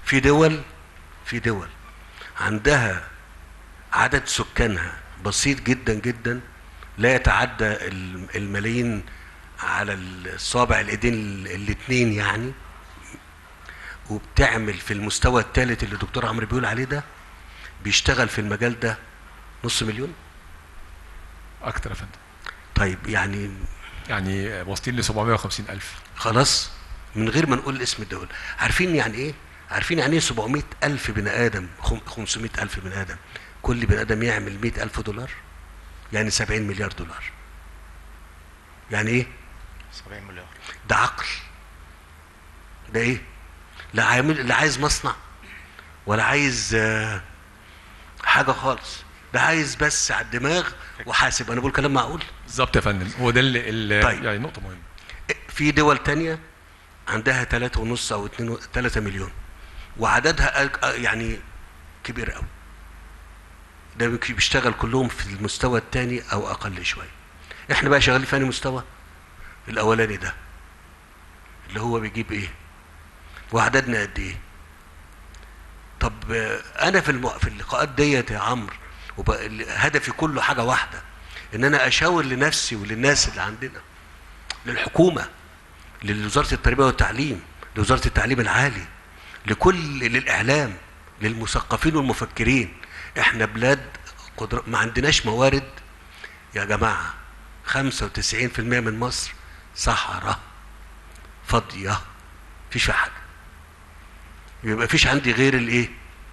في دول في دول عندها عدد سكانها بسيط جدا جدا لا يتعدى الم- الملايين على الصابع الايدين الاثنين يعني وبتعمل في المستوى الثالث اللي الدكتور عمرو بيقول عليه ده بيشتغل في المجال ده نص مليون اكتر يا فندم طيب يعني يعني واصلين ل 750 الف خلاص من غير ما نقول اسم الدولة عارفين يعني ايه عارفين يعني ايه 700 ألف بني آدم خم- 500 ألف بني آدم كل بني آدم يعمل 100 ألف دولار يعني 70 مليار دولار يعني ايه 70 مليار ده عقل ده ايه لا عامل لا عايز مصنع ولا عايز آه، حاجة خالص ده عايز بس على الدماغ وحاسب انا بقول كلام معقول بالظبط يا فندم هو ده اللي, اللي طيب. يعني نقطه مهمه في دول تانية عندها ثلاثة ونص أو اتنين و- تلاتة مليون وعددها أك- يعني كبير قوي ده بيك- بيشتغل كلهم في المستوى الثاني أو أقل شوية إحنا بقى شغالين في أنهي مستوى الأولاني ده اللي هو بيجيب إيه وعددنا قد إيه طب آه، أنا في الم... في اللقاءات ديت يا عمرو وبقى ال- هدفي كله حاجة واحدة إن أنا أشاور لنفسي وللناس اللي عندنا للحكومة لوزارة التربية والتعليم لوزارة التعليم العالي لكل للإعلام للمثقفين والمفكرين احنا بلاد قدر... ما عندناش موارد يا جماعة 95% من مصر صحراء فاضية مفيش فيها حاجة يبقى مفيش عندي غير الايه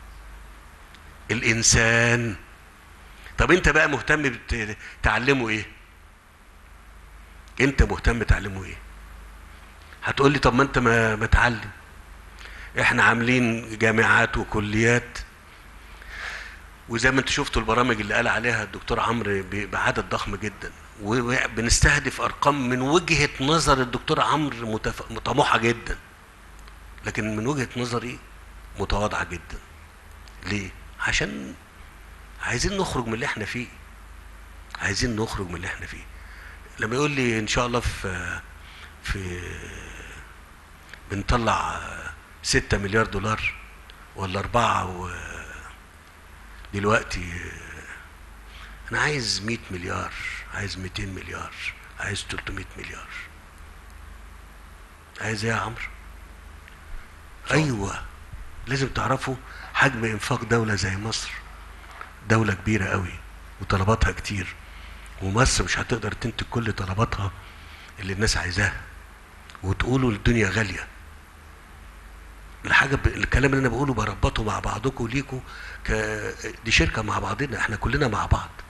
الانسان طب انت بقى مهتم بت- تعلمه ايه انت مهتم تعلمه ايه هتقول لي طب ما انت ما ما تعلم احنا عاملين جامعات وكليات وزي ما انت شفتوا البرامج اللي قال عليها الدكتور عمرو ب- بعدد ضخم جدا وبنستهدف ارقام من وجهه نظر الدكتور عمرو متف... طموحه جدا لكن من وجهه نظري متواضعه جدا ليه عشان عايزين نخرج من اللي احنا فيه عايزين نخرج من اللي احنا فيه لما يقول لي ان شاء الله في في بنطلع ستة مليار دولار ولا أربعة و دلوقتي أنا عايز مئة مليار عايز ميتين مليار عايز تلتمية مليار عايز ايه يا عمرو ايوه لازم تعرفوا حجم انفاق دولة زي مصر دولة كبيرة قوي وطلباتها كتير ومصر مش هتقدر تنتج كل طلباتها اللي الناس عايزاها وتقولوا الدنيا غالية الحاجة ب... الكلام اللي انا بقوله بربطه مع بعضكم وليكم ك... دي شركة مع بعضنا احنا كلنا مع بعض